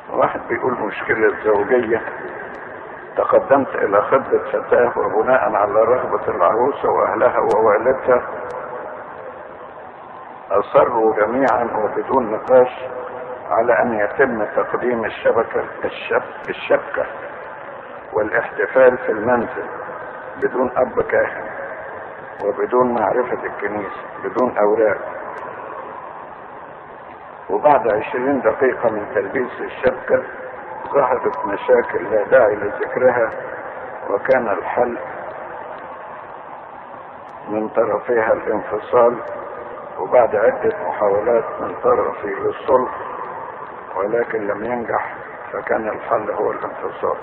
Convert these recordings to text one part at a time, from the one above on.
واحد بيقول مشكلة زوجية تقدمت إلى خطبة فتاة وبناء على رغبة العروسة وأهلها ووالدها أصروا جميعا وبدون نقاش على أن يتم تقديم الشبكة الشب الشبكة والاحتفال في المنزل بدون أب كاهن وبدون معرفة الكنيسة بدون أوراق وبعد عشرين دقيقة من تلبيس الشبكة ظهرت مشاكل لا داعي لذكرها وكان الحل من طرفيها الانفصال وبعد عدة محاولات من طرفي للصلح ولكن لم ينجح فكان الحل هو الانفصال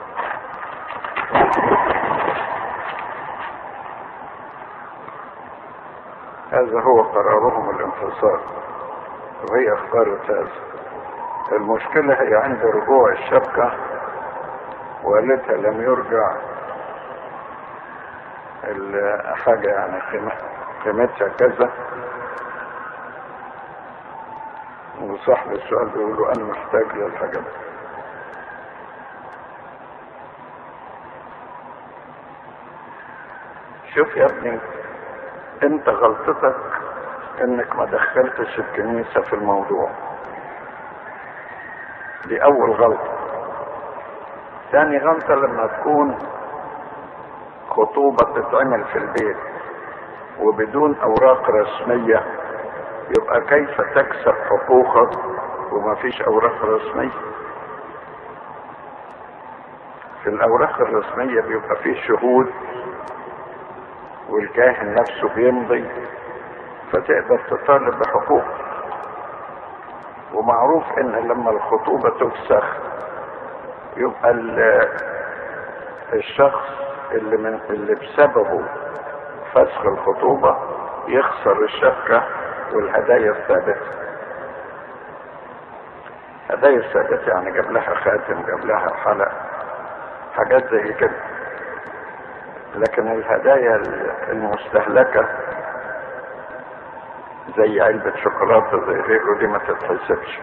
هذا هو قرارهم الانفصال وهي اختارت هذا المشكلة هي عند رجوع الشبكة والدها لم يرجع الحاجة يعني قيمتها كذا وصاحب السؤال بيقول له انا محتاج للحاجة دي شوف يا ابني انت غلطتك انك ما دخلتش الكنيسة في الموضوع دي اول غلطة ثاني غلطة لما تكون خطوبة تتعمل في البيت وبدون اوراق رسمية يبقى كيف تكسب حقوقك وما فيش اوراق رسمية في الاوراق الرسمية بيبقى فيه شهود والكاهن نفسه بيمضي فتقدر تطالب بحقوق ومعروف ان لما الخطوبة تفسخ يبقى الشخص اللي من اللي بسببه فسخ الخطوبة يخسر الشبكة والهدايا الثابتة هدايا الثابتة يعني جاب لها خاتم جاب لها حلق حاجات زي كده لكن الهدايا المستهلكة زي علبة شوكولاتة زي غيره دي ما تتحسبش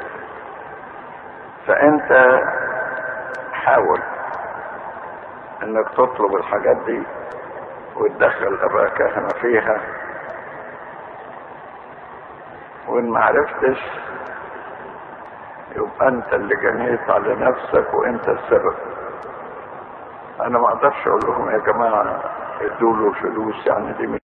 فانت حاول انك تطلب الحاجات دي وتدخل اباء كهنة فيها وان ما عرفتش يبقى انت اللي جنيت على نفسك وانت السبب انا ما اقدرش اقول لهم يا جماعه ادوا له فلوس يعني دي